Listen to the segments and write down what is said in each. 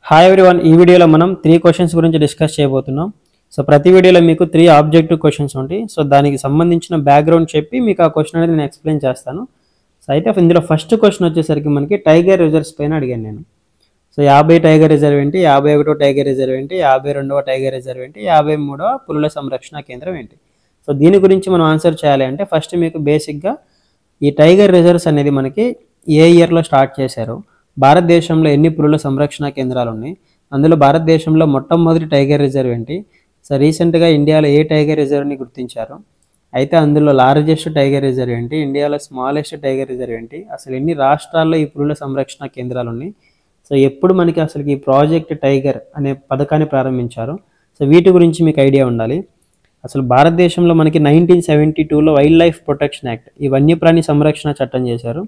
hi everyone ఈ వీడియోలో మనం త్రీ క్వశ్చన్స్ గురించి డిస్కస్ చేయబోతున్నాం సో ప్రతి వీడియోలో మీకు త్రీ ఆబ్జెక్టివ్ క్వశ్చన్స్ ఉంటాయి సో దానికి సంబంధించిన బ్యాక్గ్రౌండ్ చెప్పి మీకు ఆ క్వశ్చన్ అనేది నేను ఎక్స్ప్లెయిన్ చేస్తాను సో అయితే ఇందులో ఫస్ట్ క్వశ్చన్ వచ్చేసరికి మనకి టైగర్ రిజర్వ్స్ పైన అడిగాను నేను సో యాభై టైగర్ రిజర్వ్ ఏంటి యాభై ఒకటో టైగర్ రిజర్వ్ ఏంటి యాభై రెండవ టైగర్ రిజర్వ్ ఏంటి యాభై మూడవ పులుల సంరక్షణ కేంద్రం ఏంటి సో దీని గురించి మనం ఆన్సర్ చేయాలి అంటే ఫస్ట్ మీకు బేసిక్గా ఈ టైగర్ రిజర్వ్స్ అనేది మనకి ఏ ఇయర్లో స్టార్ట్ చేశారు భారతదేశంలో ఎన్ని పులుల సంరక్షణ కేంద్రాలు ఉన్నాయి అందులో భారతదేశంలో మొట్టమొదటి టైగర్ రిజర్వ్ ఏంటి సో రీసెంట్గా ఇండియాలో ఏ టైగర్ రిజర్వ్ని గుర్తించారు అయితే అందులో లార్జెస్ట్ టైగర్ రిజర్వ్ ఏంటి ఇండియాలో స్మాలెస్ట్ టైగర్ రిజర్వ్ ఏంటి అసలు ఎన్ని రాష్ట్రాల్లో ఈ పులుల సంరక్షణ కేంద్రాలు ఉన్నాయి సో ఎప్పుడు మనకి అసలు ఈ ప్రాజెక్ట్ టైగర్ అనే పథకాన్ని ప్రారంభించారు సో వీటి గురించి మీకు ఐడియా ఉండాలి అసలు భారతదేశంలో మనకి నైన్టీన్ సెవెంటీ టూలో వైల్డ్ లైఫ్ ప్రొటెక్షన్ యాక్ట్ ఈ వన్యప్రాణి సంరక్షణ చట్టం చేశారు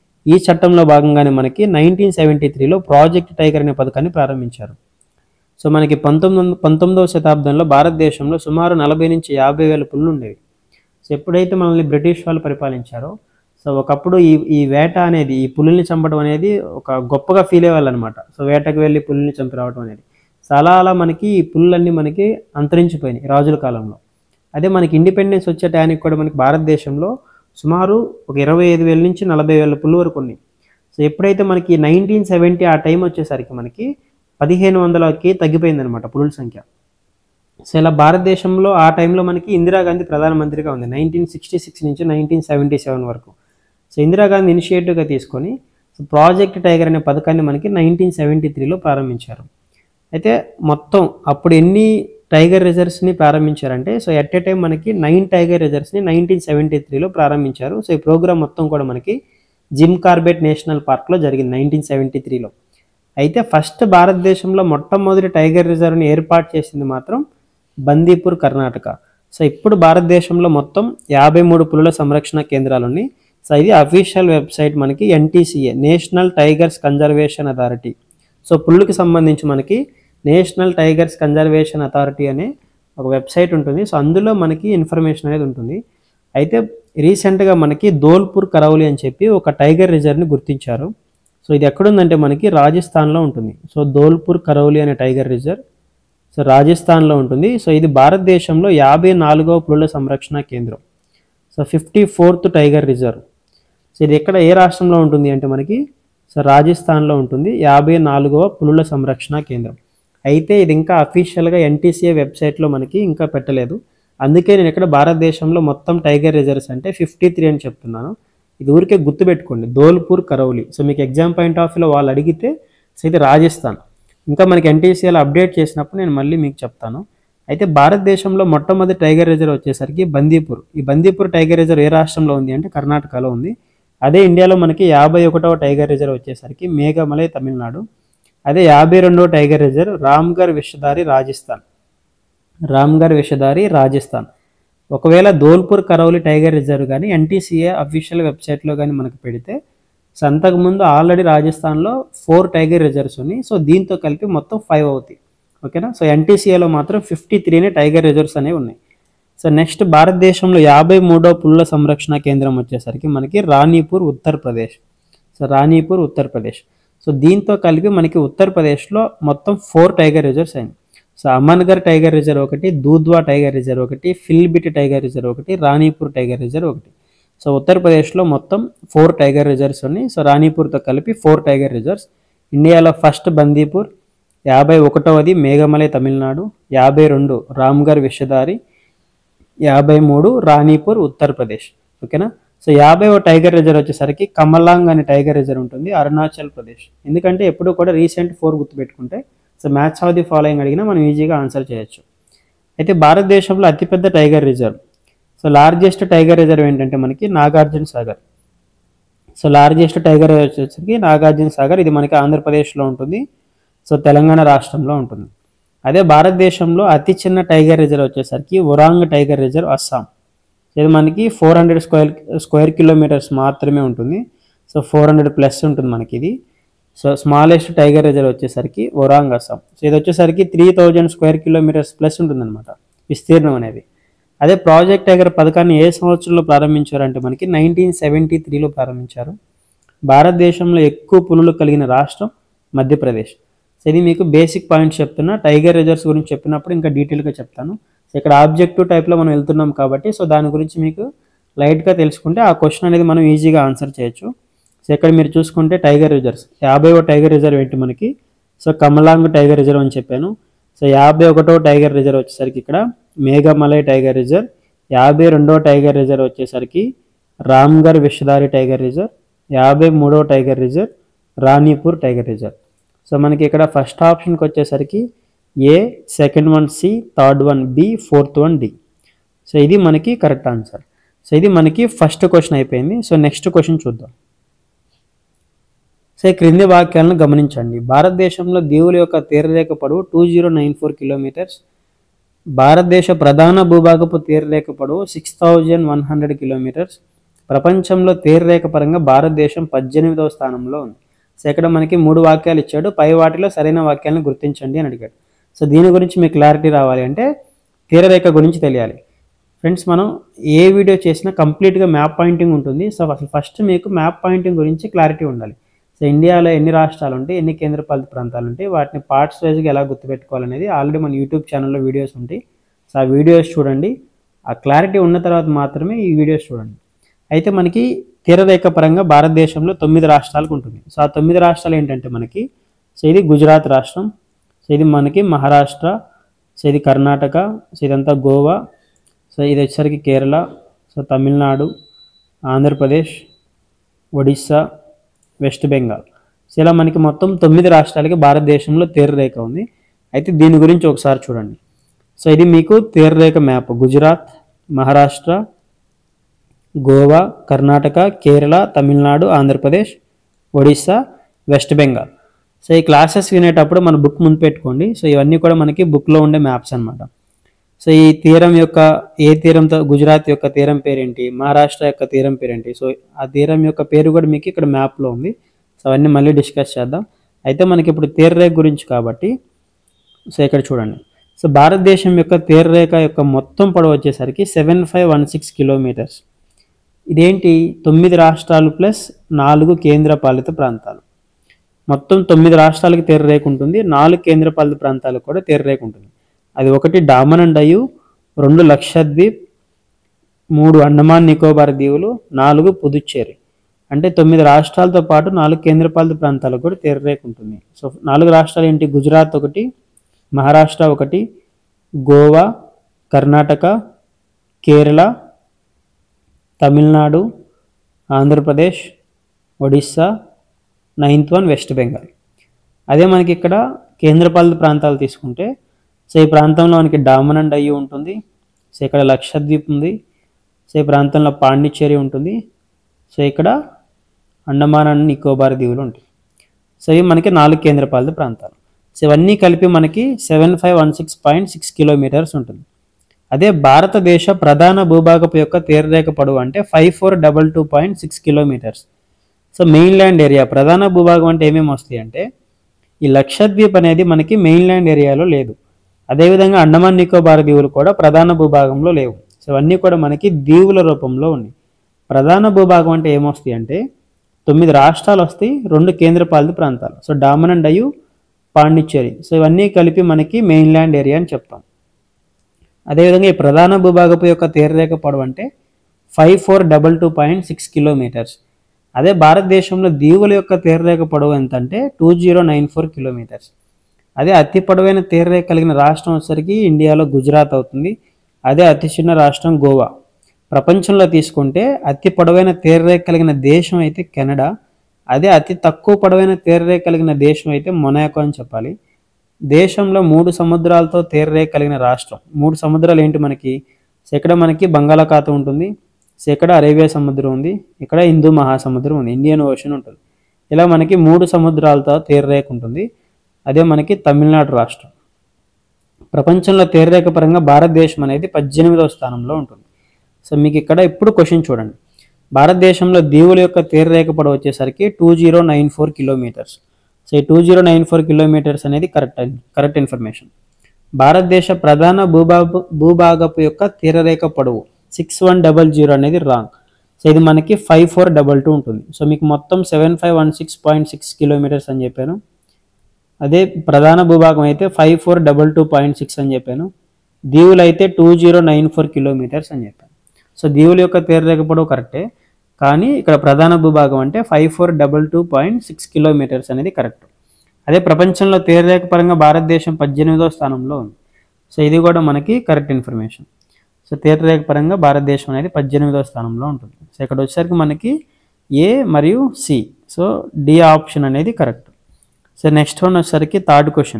ఈ చట్టంలో భాగంగానే మనకి నైన్టీన్ సెవెంటీ త్రీలో ప్రాజెక్ట్ టైగర్ అనే పథకాన్ని ప్రారంభించారు సో మనకి పంతొమ్మిది వంద పంతొమ్మిదవ శతాబ్దంలో భారతదేశంలో సుమారు నలభై నుంచి యాభై వేల పుళ్ళు ఉండేవి సో ఎప్పుడైతే మనల్ని బ్రిటిష్ వాళ్ళు పరిపాలించారో సో ఒకప్పుడు ఈ ఈ వేట అనేది ఈ పులుల్ని చంపడం అనేది ఒక గొప్పగా ఫీల్ అయ్యేవాళ్ళు అనమాట సో వేటకు వెళ్ళి పులుల్ని చంపి రావడం అనేది సో అలా అలా మనకి ఈ పుల్లన్నీ మనకి అంతరించిపోయినాయి రాజుల కాలంలో అదే మనకి ఇండిపెండెన్స్ వచ్చే టయానికి కూడా మనకి భారతదేశంలో సుమారు ఒక ఇరవై ఐదు వేల నుంచి నలభై వేల పుల్లు వరకు ఉన్నాయి సో ఎప్పుడైతే మనకి నైన్టీన్ సెవెంటీ ఆ టైం వచ్చేసరికి మనకి పదిహేను వందలకి తగ్గిపోయిందనమాట పులుల సంఖ్య సో ఇలా భారతదేశంలో ఆ టైంలో మనకి ఇందిరాగాంధీ ప్రధానమంత్రిగా ఉంది నైన్టీన్ సిక్స్టీ సిక్స్ నుంచి నైన్టీన్ సెవెంటీ సెవెన్ వరకు సో ఇందిరాగాంధీ ఇనిషియేటివ్గా తీసుకొని సో ప్రాజెక్ట్ టైగర్ అనే పథకాన్ని మనకి నైన్టీన్ సెవెంటీ త్రీలో ప్రారంభించారు అయితే మొత్తం అప్పుడు ఎన్ని టైగర్ రిజర్వ్స్ని ప్రారంభించారంటే సో ఎట్ ఏ టైం మనకి నైన్ టైగర్ రిజర్వ్స్ని నైన్టీన్ సెవెంటీ త్రీలో ప్రారంభించారు సో ఈ ప్రోగ్రామ్ మొత్తం కూడా మనకి జిమ్ కార్బెట్ నేషనల్ పార్క్లో జరిగింది నైన్టీన్ సెవెంటీ త్రీలో అయితే ఫస్ట్ భారతదేశంలో మొట్టమొదటి టైగర్ రిజర్వ్ని ఏర్పాటు చేసింది మాత్రం బందీపూర్ కర్ణాటక సో ఇప్పుడు భారతదేశంలో మొత్తం యాభై మూడు పులుల సంరక్షణ కేంద్రాలు ఉన్నాయి సో ఇది అఫీషియల్ వెబ్సైట్ మనకి NTCA national tigers conservation authority so పులులకి సంబంధించి మనకి నేషనల్ టైగర్స్ కన్జర్వేషన్ అథారిటీ అనే ఒక వెబ్సైట్ ఉంటుంది సో అందులో మనకి ఇన్ఫర్మేషన్ అనేది ఉంటుంది అయితే రీసెంట్గా మనకి ధోల్పూర్ కరౌలి అని చెప్పి ఒక టైగర్ రిజర్వ్ని గుర్తించారు సో ఇది ఎక్కడుందంటే మనకి రాజస్థాన్లో ఉంటుంది సో ధోల్పూర్ కరౌలి అనే టైగర్ రిజర్వ్ సో రాజస్థాన్లో ఉంటుంది సో ఇది భారతదేశంలో యాభై నాలుగవ పులుల సంరక్షణ కేంద్రం so fifty fourth tiger reserve so ఇది ఎక్కడ ఏ రాష్ట్రంలో ఉంటుంది అంటే మనకి సో రాజస్థాన్లో ఉంటుంది యాభై నాలుగవ పులుల సంరక్షణ కేంద్రం అయితే ఇది ఇంకా అఫీషియల్గా ఎన్టీసీఏ వెబ్సైట్లో మనకి ఇంకా పెట్టలేదు అందుకే నేను ఇక్కడ భారతదేశంలో మొత్తం టైగర్ రిజర్వ్స్ అంటే ఫిఫ్టీ త్రీ అని చెప్తున్నాను ఇది ఊరికే గుర్తుపెట్టుకోండి ధోల్పూర్ కరౌలి సో మీకు ఎగ్జామ్ పాయింట్ ఆఫ్ వ్యూలో వాళ్ళు అడిగితే సో ఇది రాజస్థాన్ ఇంకా మనకి ఎన్టీసీఏలో అప్డేట్ చేసినప్పుడు నేను మళ్ళీ మీకు చెప్తాను అయితే భారతదేశంలో మొట్టమొదటి టైగర్ రిజర్వ్ వచ్చేసరికి బందీపూర్ ఈ బందీపూర్ టైగర్ రిజర్వ్ ఏ రాష్ట్రంలో ఉంది అంటే కర్ణాటకలో ఉంది అదే ఇండియాలో మనకి యాభై ఒకటవ టైగర్ రిజర్వ్ వచ్చేసరికి మేఘమలై తమిళనాడు అదే యాభై రెండవ టైగర్ రిజర్వ్ రామ్గర్ విషధారి రాజస్థాన్ రామ్గర్ విషధారి రాజస్థాన్ ఒకవేళ ధోల్పూర్ కరౌలి టైగర్ రిజర్వ్ కానీ ఎన్టీసీఏ అఫీషియల్ వెబ్సైట్లో కానీ మనకు పెడితే సో అంతకుముందు ఆల్రెడీ రాజస్థాన్లో ఫోర్ టైగర్ రిజర్వ్స్ ఉన్నాయి సో దీంతో కలిపి మొత్తం ఫైవ్ అవుతాయి ఓకేనా సో ఎన్టీసీఏలో మాత్రం ఫిఫ్టీ త్రీనే టైగర్ రిజర్వ్స్ అనేవి ఉన్నాయి సో నెక్స్ట్ భారతదేశంలో యాభై మూడో పుల్ల సంరక్షణ కేంద్రం వచ్చేసరికి మనకి రాణీపూర్ ఉత్తరప్రదేశ్ సో రాణీపూర్ ఉత్తరప్రదేశ్ సో దీంతో కలిపి మనకి ఉత్తరప్రదేశ్లో మొత్తం ఫోర్ టైగర్ రిజర్వ్స్ అయింది సో అమన్గర్ టైగర్ రిజర్వ్ ఒకటి దూద్వా టైగర్ రిజర్వ్ ఒకటి ఫిల్బిటి టైగర్ రిజర్వ్ ఒకటి రాణీపూర్ టైగర్ రిజర్వ్ ఒకటి సో ఉత్తరప్రదేశ్లో మొత్తం ఫోర్ టైగర్ రిజర్వ్స్ ఉన్నాయి సో రాణీపూర్తో కలిపి ఫోర్ టైగర్ రిజర్వ్స్ ఇండియాలో ఫస్ట్ బందీపూర్ యాభై ఒకటవది మేఘమలై తమిళనాడు యాభై రెండు రామ్గర్ విషధారి యాభై మూడు రాణీపూర్ ఉత్తరప్రదేశ్ ఓకేనా సో యాభై టైగర్ రిజర్వ్ వచ్చేసరికి కమలాంగ్ అనే టైగర్ రిజర్వ్ ఉంటుంది అరుణాచల్ ప్రదేశ్ ఎందుకంటే ఎప్పుడు కూడా రీసెంట్ ఫోర్ గుర్తుపెట్టుకుంటే so match of the following అడిగినా మనం ఈజీగా ఆన్సర్ చేయొచ్చు అయితే భారతదేశంలో అతిపెద్ద tiger reserve so largest tiger reserve ఏంటంటే మనకి Nagarjuna Sagar so largest tiger వచ్చేసరికి నాగార్జున సాగర్ ఇది మనకి ఆంధ్రప్రదేశ్లో ఉంటుంది సో తెలంగాణ రాష్ట్రంలో ఉంటుంది అదే భారతదేశంలో అతి చిన్న టైగర్ రిజర్వ్ వచ్చేసరికి ఒరాంగ్ టైగర్ రిజర్వ్ అస్సాం ఇది మనకి four hundred square square kilometers మాత్రమే ఉంటుంది సో ఫోర్ హండ్రెడ్ ప్లస్ ఉంటుంది మనకి ఇది సో స్మాలెస్ట్ టైగర్ రిజర్వ్ వచ్చేసరికి ఒరాంగ్ అస్సాం సో ఇది వచ్చేసరికి three thousand square kilometers plus ఉంటుందన్నమాట విస్తీర్ణం అనేది అదే ప్రాజెక్ట్ టైగర్ పథకాన్ని ఏ సంవత్సరంలో ప్రారంభించారంటే మనకి నైన్టీన్ సెవెంటీ త్రీలో ప్రారంభించారు భారతదేశంలో ఎక్కువ పులులు కలిగిన రాష్ట్రం మధ్యప్రదేశ్ సో ఇది మీకు బేసిక్ పాయింట్స్ చెప్తున్నా టైగర్ రిజర్వ్స్ గురించి చెప్పినప్పుడు ఇంకా డీటెయిల్గా చెప్తాను సో ఇక్కడ ఆబ్జెక్టివ్ టైప్లో మనం వెళ్తున్నాం కాబట్టి సో దాని గురించి మీకు లైట్గా తెలుసుకుంటే ఆ క్వశ్చన్ అనేది మనం ఈజీగా ఆన్సర్ చేయొచ్చు సో ఇక్కడ మీరు చూసుకుంటే టైగర్ రిజర్వ్స్ యాభైవ టైగర్ రిజర్వ్ ఏంటి మనకి సో కమలాంగ్ టైగర్ రిజర్వ్ అని చెప్పాను సో యాభై ఒకటో టైగర్ రిజర్వ్ వచ్చేసరికి ఇక్కడ మేఘమలై టైగర్ రిజర్వ్ యాభై రెండో టైగర్ రిజర్వ్ వచ్చేసరికి రామ్గర్ విషధారి టైగర్ రిజర్వ్ యాభై మూడో tiger reserve Ranipur tiger reserve so మనకి ఇక్కడ ఫస్ట్ ఆప్షన్కి వచ్చేసరికి A second one C third one B fourth one D so ఇది మనకి కరెక్ట్ ఆన్సర్ సో ఇది మనకి ఫస్ట్ క్వశ్చన్ అయిపోయింది సో నెక్స్ట్ క్వశ్చన్ చూద్దాం సో ఈ క్రింది వాక్యాలను గమనించండి భారతదేశంలో దీవుల యొక్క తీరరేఖ పొడవు two zero nine four kilometers భారతదేశ ప్రధాన భూభాగపు తీరరేఖ పొడవు six thousand one hundred kilometers ప్రపంచంలో తీరరేఖ పరంగా భారతదేశం పద్దెనిమిదవ స్థానంలో ఉంది సో ఇక్కడ మనకి మూడు వాక్యాలు ఇచ్చాడు పై వాటిలో సరైన వాక్యాలను గుర్తించండి అని అడిగాడు సో దీని గురించి మీకు క్లారిటీ రావాలి అంటే తీరరేఖ గురించి తెలియాలి ఫ్రెండ్స్ మనం ఏ వీడియో చేసినా కంప్లీట్గా మ్యాప్ పాయింటింగ్ ఉంటుంది సో అసలు ఫస్ట్ మీకు మ్యాప్ పాయింటింగ్ గురించి క్లారిటీ ఉండాలి సో ఇండియాలో ఎన్ని రాష్ట్రాలు ఉంటాయి ఎన్ని కేంద్రపాలిత ప్రాంతాలు ఉంటాయి వాటిని పార్ట్స్ వైజ్గా ఎలా గుర్తుపెట్టుకోవాలనేది ఆల్రెడీ మన యూట్యూబ్ ఛానల్లో వీడియోస్ ఉంటాయి సో ఆ వీడియోస్ చూడండి ఆ క్లారిటీ ఉన్న తర్వాత మాత్రమే ఈ వీడియోస్ చూడండి అయితే మనకి తీరరేఖ పరంగా భారతదేశంలో తొమ్మిది రాష్ట్రాలకు ఉంటుంది సో ఆ తొమ్మిది రాష్ట్రాలు ఏంటంటే మనకి సో ఇది గుజరాత్ రాష్ట్రం సో ఇది మనకి మహారాష్ట్ర సో ఇది కర్ణాటక సో ఇదంతా గోవా సో ఇది వచ్చేసరికి Kerala so Tamil Nadu Andhra Pradesh Odisha West Bengal so ఇలా మనకి మొత్తం తొమ్మిది రాష్ట్రాలకి భారతదేశంలో తీరరేఖ ఉంది అయితే దీని గురించి ఒకసారి చూడండి సో ఇది మీకు తీరరేఖ map Gujarat Maharashtra Goa Karnataka Kerala Tamil Nadu Andhra Pradesh Odisha West Bengal so ఈ క్లాసెస్ వినేటప్పుడు మన బుక్ ముందు పెట్టుకోండి సో ఇవన్నీ కూడా మనకి బుక్లో ఉండే మ్యాప్స్ అన్నమాట సో ఈ తీరం యొక్క ఏ తీరంతో గుజరాత్ యొక్క తీరం పేరేంటి మహారాష్ట్ర యొక్క తీరం పేరేంటి సో ఆ తీరం యొక్క పేరు కూడా మీకు ఇక్కడ మ్యాప్లో ఉంది సో అవన్నీ మళ్ళీ డిస్కస్ చేద్దాం అయితే మనకి ఇప్పుడు తీరరేఖ గురించి కాబట్టి సో ఇక్కడ చూడండి సో భారతదేశం యొక్క తీరరేఖ యొక్క మొత్తం పొడవు వచ్చేసరికి seven five one six kilometers ఇదేంటి తొమ్మిది రాష్ట్రాలు ప్లస్ నాలుగు కేంద్రపాలిత ప్రాంతాలు మొత్తం తొమ్మిది రాష్ట్రాలకి తీరరేఖ ఉంటుంది నాలుగు కేంద్రపాలిత ప్రాంతాలకు కూడా తీరరేఖ ఉంటుంది అది ఒకటి డామన్ అండ్ డయు రెండు లక్షద్వీప్ మూడు అండమాన్ నికోబార్ దీవులు నాలుగు పుదుచ్చేరి అంటే తొమ్మిది రాష్ట్రాలతో పాటు నాలుగు కేంద్రపాలిత ప్రాంతాలకు కూడా తీరరేఖ ఉంటుంది సో నాలుగు రాష్ట్రాలు ఏంటి గుజరాత్ ఒకటి మహారాష్ట్ర ఒకటి Goa Karnataka Kerala Tamil Nadu Andhra Pradesh Odisha ninth one West Bengal అదే మనకి ఇక్కడ కేంద్రపాలిత ప్రాంతాలు తీసుకుంటే సో ఈ ప్రాంతంలో మనకి డామన్ అండ్ డయ్యు ఉంటుంది సో ఇక్కడ లక్షద్వీప్ ఉంది సో ఈ ప్రాంతంలో పాండిచ్చేరి ఉంటుంది సో ఇక్కడ అండమాన్ అండ్ నికోబార్ దీవులు ఉంటాయి సో ఇవి మనకి నాలుగు కేంద్రపాలిత ప్రాంతాలు సో ఇవన్నీ కలిపి మనకి seven five one six point six kilometers ఉంటుంది అదే భారతదేశ ప్రధాన భూభాగపు యొక్క తీరరేఖ పొడవు అంటే five four double two point six kilometers so main land area ప్రధాన భూభాగం అంటే ఏమేమి వస్తాయి అంటే ఈ లక్షద్వీప్ అనేది మనకి మెయిన్ ల్యాండ్ ఏరియాలో లేదు అదేవిధంగా అండమాన్ నికోబార్ దీవులు కూడా ప్రధాన భూభాగంలో లేవు సో ఇవన్నీ కూడా మనకి దీవుల రూపంలో ఉన్నాయి ప్రధాన భూభాగం అంటే ఏమొస్తాయి అంటే తొమ్మిది రాష్ట్రాలు వస్తాయి రెండు కేంద్రపాలిత ప్రాంతాలు so Daman and Diu Pondicherry so ఇవన్నీ కలిపి మనకి మెయిన్ ల్యాండ్ ఏరియా అని చెప్తాం అదేవిధంగా ఈ ప్రధాన భూభాగపు యొక్క తీరరేఖ పొడవు అంటే five four double two point six kilometers అదే భారతదేశంలో దీవుల యొక్క తీరరేఖ పొడవు ఎంత అంటే two zero nine four kilometers అదే అతి పొడవైన తీరరేఖ కలిగిన రాష్ట్రం వచ్చేసరికి ఇండియాలో గుజరాత్ అవుతుంది అదే అతి చిన్న రాష్ట్రం గోవా ప్రపంచంలో తీసుకుంటే అతి పొడవైన తీరరేఖ కలిగిన దేశం అయితే కెనడా అదే అతి తక్కువ పొడవైన తీరరేఖ కలిగిన దేశం అయితే మొనాకో అని చెప్పాలి దేశంలో మూడు సముద్రాలతో తీరరేఖ కలిగిన రాష్ట్రం మూడు సముద్రాలు ఏంటి మనకి సో ఇక్కడ మనకి బంగాళాఖాతం ఉంటుంది సో ఇక్కడ అరేబియా సముద్రం ఉంది ఇక్కడ హిందూ మహాసముద్రం ఉంది ఇండియన్ ఓషన్ ఉంటుంది ఇలా మనకి మూడు సముద్రాలతో తీరరేఖ ఉంటుంది అదే మనకి తమిళనాడు రాష్ట్రం ప్రపంచంలో తీరరేఖ పరంగా భారతదేశం అనేది పద్దెనిమిదవ స్థానంలో ఉంటుంది సో మీకు ఇక్కడ ఇప్పుడు క్వశ్చన్ చూడండి భారతదేశంలో దీవుల యొక్క తీరరేఖ పొడవు వచ్చేసరికి two zero nine four kilometers so ఈ two zero nine four kilometers అనేది కరెక్ట్ కరెక్ట్ ఇన్ఫర్మేషన్ భారతదేశ ప్రధాన భూభాగ భూభాగపు యొక్క తీరరేఖ పొడవు సిక్స్ వన్ డబల్ జీరో అనేది రాంగ్ సో ఇది మనకి ఫైవ్ ఫోర్ డబల్ టూ ఉంటుంది సో మీకు మొత్తం seven five one six point six kilometers అని చెప్పాను అదే ప్రధాన భూభాగం అయితే five four double two point six అని చెప్పాను దీవులు అయితే two zero nine four kilometers అని చెప్పాను సో దీవుల యొక్క తీరరేఖ పొడవు కరెక్టే కానీ ఇక్కడ ప్రధాన భూభాగం అంటే five four double two point six kilometers అనేది కరెక్ట్ అదే ప్రపంచంలో తీరరేఖ పరంగా భారతదేశం పద్దెనిమిదో స్థానంలో ఉంది సో ఇది కూడా మనకి కరెక్ట్ ఇన్ఫర్మేషన్ సో తీరరేఖ పరంగా భారతదేశం అనేది పద్దెనిమిదో స్థానంలో ఉంటుంది సో ఇక్కడ వచ్చేసరికి మనకి ఏ మరియు సి సో డి ఆప్షన్ అనేది కరెక్ట్ సో నెక్స్ట్ వన్ వచ్చేసరికి థర్డ్ క్వశ్చన్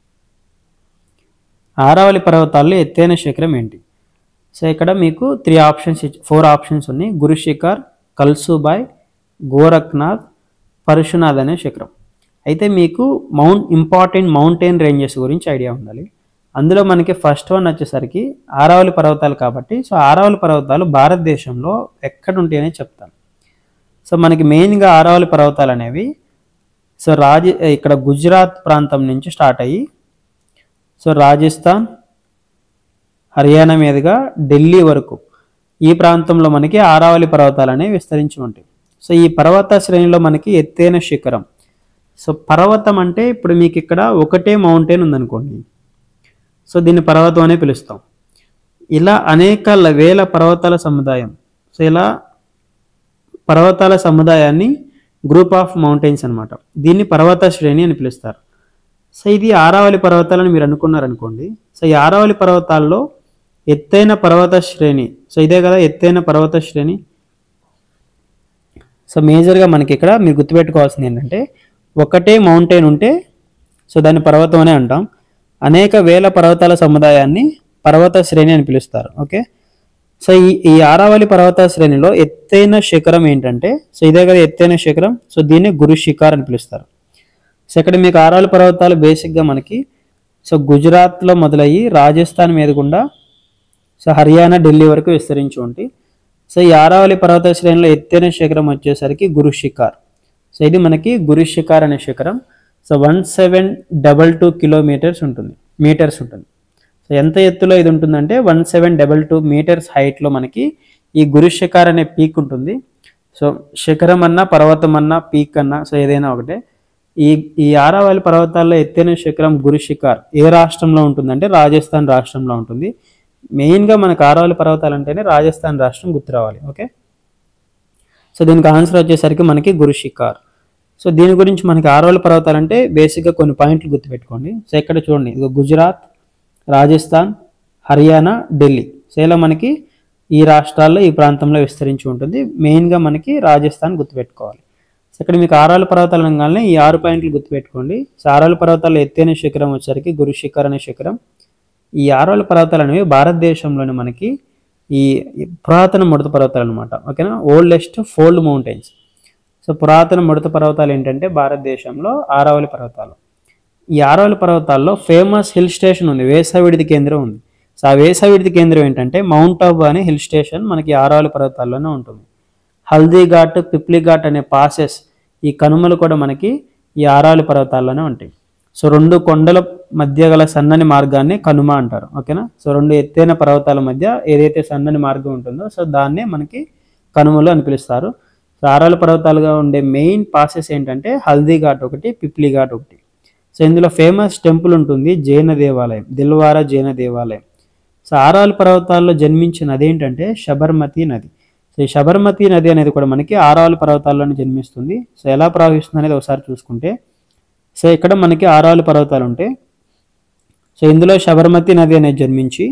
ఆరావళి పర్వతాల్లో ఎత్తైన శిఖరం ఏంటి సో ఇక్కడ మీకు త్రీ ఆప్షన్స్ ఫోర్ ఆప్షన్స్ ఉన్నాయి గురుశిఖర్ కల్సుబాయ్ గోరఖ్నాథ్ పరశునాథ్ అనే శిఖరం అయితే మీకు మౌంట్ ఇంపార్టెంట్ మౌంటైన్ రేంజెస్ గురించి ఐడియా ఉండాలి అందులో మనకి ఫస్ట్ వన్ వచ్చేసరికి ఆరావళి పర్వతాలు కాబట్టి సో ఆరావళి పర్వతాలు భారతదేశంలో ఎక్కడ ఉంటాయని చెప్తాను సో మనకి మెయిన్గా ఆరావళి పర్వతాలు అనేవి సో రాజ ఇక్కడ గుజరాత్ ప్రాంతం నుంచి స్టార్ట్ అయ్యి సో రాజస్థాన్ హర్యానా మీదుగా ఢిల్లీ వరకు ఈ ప్రాంతంలో మనకి ఆరావళి పర్వతాలు అనేవి విస్తరించి ఉంటాయి సో ఈ పర్వత శ్రేణిలో మనకి ఎత్తైన శిఖరం సో పర్వతం అంటే ఇప్పుడు మీకు ఇక్కడ ఒకటే మౌంటైన్ ఉందనుకోండి సో దీన్ని పర్వతం అనే పిలుస్తాం ఇలా అనేక ల- వేల పర్వతాల సముదాయం సో ఇలా పర్వతాల సముదాయాన్ని గ్రూప్ ఆఫ్ మౌంటైన్స్ అన్నమాట దీన్ని పర్వత శ్రేణి అని పిలుస్తారు సో ఇది ఆరావళి పర్వతాలని మీరు అనుకున్నారనుకోండి సో ఈ ఆరావళి పర్వతాల్లో ఎత్తైన పర్వత శ్రేణి సో ఇదే కదా ఎత్తైన పర్వత శ్రేణి సో మేజర్గా మనకి ఇక్కడ మీరు గుర్తుపెట్టుకోవాల్సింది ఏంటంటే ఒకటే మౌంటైన్ ఉంటే సో దాన్ని పర్వతం అనే అంటాం అనేక వేల పర్వతాల సముదాయాన్ని పర్వత శ్రేణి అని పిలుస్తారు ఓకే సో ఈ ఈ ఆరావళి పర్వత శ్రేణిలో ఎత్తైన శిఖరం ఏంటంటే సో ఇదే కదా ఎత్తైన శిఖరం సో దీన్ని గురు శిఖర్ అని పిలుస్తారు సో ఇక్కడ మీకు ఆరావళి పర్వతాలు బేసిక్గా మనకి సో గుజరాత్లో మొదలయ్యి రాజస్థాన్ మీద గుండా సో హర్యానా ఢిల్లీ వరకు విస్తరించి ఉంటాయి సో ఈ ఆరావళి పర్వత శ్రేణిలో ఎత్తైన శిఖరం వచ్చేసరికి గురు శిఖర్ సో ఇది మనకి గురు శిఖర్ అనే శిఖరం so one seven double two kilometers ఉంటుంది మీటర్స్ ఉంటుంది సో ఎంత ఎత్తులో ఇది ఉంటుందంటే one seven double two meters హైట్లో మనకి ఈ గురు శిఖర్ అనే పీక్ ఉంటుంది సో శిఖరం అన్నా పర్వతం అన్నా పీక్ అన్నా సో ఏదైనా ఒకటే ఈ ఈ ఆరావళి పర్వతాల్లో ఎత్తైన శిఖరం గురు శిఖర్ ఏ రాష్ట్రంలో ఉంటుందంటే రాజస్థాన్ రాష్ట్రంలో ఉంటుంది మెయిన్గా మనకు ఆరావళి పర్వతాలు అంటేనే రాజస్థాన్ రాష్ట్రం గుర్తు రావాలి ఓకే సో దీనికి ఆన్సర్ వచ్చేసరికి మనకి గురు శిఖర్ సో దీని గురించి మనకి ఆరావళి పర్వతాలు అంటే బేసిక్గా కొన్ని పాయింట్లు గుర్తుపెట్టుకోండి సో ఇక్కడ చూడండి ఇది గుజరాత్ రాజస్థాన్ హర్యానా ఢిల్లీ సో ఇలా మనకి ఈ రాష్ట్రాల్లో ఈ ప్రాంతంలో విస్తరించి ఉంటుంది మెయిన్గా మనకి రాజస్థాన్ గుర్తుపెట్టుకోవాలి సో ఇక్కడ మీకు ఆరాలు పర్వతాలు అనగానే ఈ ఆరు పాయింట్లు గుర్తుపెట్టుకోండి సో ఆరాలు పర్వతాలు ఎత్తైన శిఖరం వచ్చేసరికి గురు శిఖర్ అనే శిఖరం ఈ ఆరాలు పర్వతాలు అనేవి భారతదేశంలోని మనకి ఈ ఈ పురాతన ముడత పర్వతాలు అనమాట ఓకేనా ఓల్డెస్ట్ ఫోల్డ్ మౌంటైన్స్ సో పురాతన ముడత పర్వతాలు ఏంటంటే భారతదేశంలో ఆరావళి పర్వతాలు ఈ ఆరావళి పర్వతాల్లో ఫేమస్ హిల్ స్టేషన్ ఉంది వేసవిడిది కేంద్రం ఉంది సో ఆ వేసవిడిది కేంద్రం ఏంటంటే మౌంట్ అబు అనే హిల్ స్టేషన్ మనకి ఆరావళి పర్వతాల్లోనే ఉంటుంది హల్దీ ఘాట్ పిప్లి ఘాట్ అనే పాసెస్ ఈ కనుమలు కూడా మనకి ఈ ఆరావళి పర్వతాల్లోనే ఉంటాయి సో రెండు కొండల మధ్య గల సన్నని మార్గాన్ని కనుమ అంటారు ఓకేనా సో రెండు ఎత్తైన పర్వతాల మధ్య ఏదైతే సన్నని మార్గం ఉంటుందో సో దాన్నే మనకి కనుమలు అని పిలుస్తారు సో ఆరావళి పర్వతాలుగా ఉండే మెయిన్ పాసెస్ ఏంటంటే హల్దీ ఘాట్ ఒకటి పిప్లి ఘాట్ ఒకటి సో ఇందులో ఫేమస్ టెంపుల్ ఉంటుంది జైన దేవాలయం దిల్వారా జైన దేవాలయం సో ఆరావళి పర్వతాల్లో జన్మించిన నది ఏంటంటే శబర్మతి నది సో ఈ శబర్మతి నది అనేది కూడా మనకి ఆరావళి పర్వతాల్లోనే జన్మిస్తుంది సో ఎలా ప్రవహిస్తుంది అనేది ఒకసారి చూసుకుంటే సో ఇక్కడ మనకి ఆరావళి పర్వతాలు ఉంటాయి సో ఇందులో శబర్మతి నది అనేది జన్మించి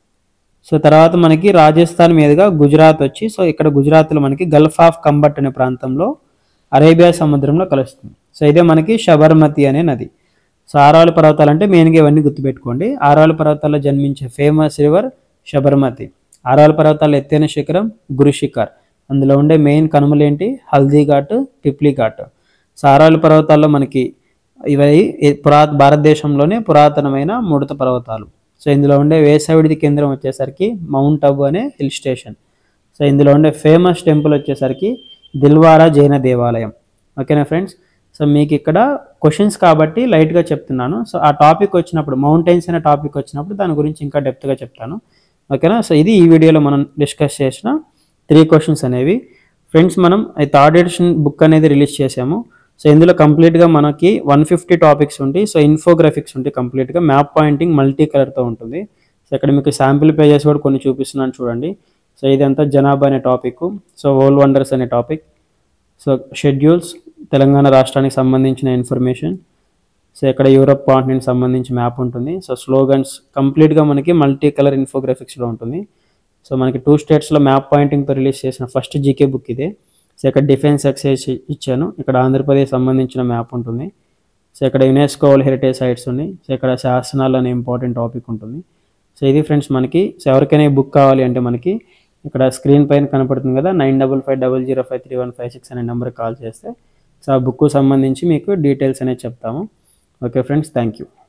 సో తర్వాత మనకి రాజస్థాన్ మీదుగా గుజరాత్ వచ్చి సో ఇక్కడ గుజరాత్లో మనకి గల్ఫ్ ఆఫ్ కంబట్ అనే ప్రాంతంలో అరేబియా సముద్రంలో కలుస్తుంది సో ఇదే మనకి శబర్మతి అనే నది సో ఆరావళి పర్వతాలు అంటే మెయిన్గా ఇవన్నీ గుర్తుపెట్టుకోండి ఆరావళి పర్వతాల్లో జన్మించే ఫేమస్ రివర్ శబర్మతి ఆరావళి పర్వతాల ఎత్తైన శిఖరం గురు శిఖర్ అందులో ఉండే మెయిన్ కనుమలు ఏంటి హల్దీ ఘాట్ పిప్లి ఘాట్ సో ఆరావళి పర్వతాల్లో మనకి ఇవి పురా భారతదేశంలోనే పురాతనమైన ముడత పర్వతాలు సో ఇందులో ఉండే వేసవిడిది కేంద్రం వచ్చేసరికి మౌంట్ అబు అనే హిల్ స్టేషన్ సో ఇందులో ఉండే ఫేమస్ టెంపుల్ వచ్చేసరికి దిల్వారా జైన దేవాలయం ఓకేనా ఫ్రెండ్స్ సో మీకు ఇక్కడ క్వశ్చన్స్ కాబట్టి లైట్గా చెప్తున్నాను సో ఆ టాపిక్ వచ్చినప్పుడు మౌంటైన్స్ అనే టాపిక్ వచ్చినప్పుడు దాని గురించి ఇంకా డెప్త్గా చెప్తాను ఓకేనా సో ఇది ఈ వీడియోలో మనం డిస్కస్ చేసిన త్రీ క్వశ్చన్స్ అనేవి ఫ్రెండ్స్ మనం ఈ థర్డ్ ఎడిషన్ బుక్ అనేది రిలీజ్ చేసాము సో ఇందులో కంప్లీట్గా మనకి వన్ ఫిఫ్టీ టాపిక్స్ ఉంటాయి సో ఇన్ఫోగ్రాఫిక్స్ ఉంటాయి కంప్లీట్గా మ్యాప్ పాయింటింగ్ మల్టీ కలర్తో ఉంటుంది సో ఇక్కడ మీకు శాంపిల్ పేజెస్ కూడా కొన్ని చూపిస్తున్నాను చూడండి సో ఇదంతా జనాభా అనే టాపిక్ సో ఓల్ వండర్స్ అనే టాపిక్ సో షెడ్యూల్స్ తెలంగాణ రాష్ట్రానికి సంబంధించిన ఇన్ఫర్మేషన్ సో ఇక్కడ యూరప్ కాంటినెంట్ సంబంధించి మ్యాప్ ఉంటుంది సో స్లోగన్స్ కంప్లీట్గా మనకి మల్టీ కలర్ ఇన్ఫోగ్రాఫిక్స్లో ఉంటుంది సో మనకి టూ స్టేట్స్లో మ్యాప్ పాయింటింగ్తో రిలీజ్ చేసిన ఫస్ట్ జీకే బుక్ ఇదే సో ఇక్కడ డిఫెన్స్ ఎక్సైజ్ ఇచ్చాను ఇక్కడ ఆంధ్రప్రదేశ్ సంబంధించిన మ్యాప్ ఉంటుంది సో ఇక్కడ యునెస్కో వరల్డ్ హెరిటేజ్ సైట్స్ ఉన్నాయి సో ఇక్కడ శాసనాలు అనే ఇంపార్టెంట్ టాపిక్ ఉంటుంది సో ఇది ఫ్రెండ్స్ మనకి సో ఎవరికైనా ఈ బుక్ కావాలి అంటే మనకి ఇక్కడ స్క్రీన్ పైన కనపడుతుంది కదా nine double five double zero five three one five six అనే నెంబర్కి కాల్ చేస్తే సో ఆ బుక్ సంబంధించి మీకు డీటెయిల్స్ అనేది చెప్తాము ఓకే ఫ్రెండ్స్ థ్యాంక్ యూ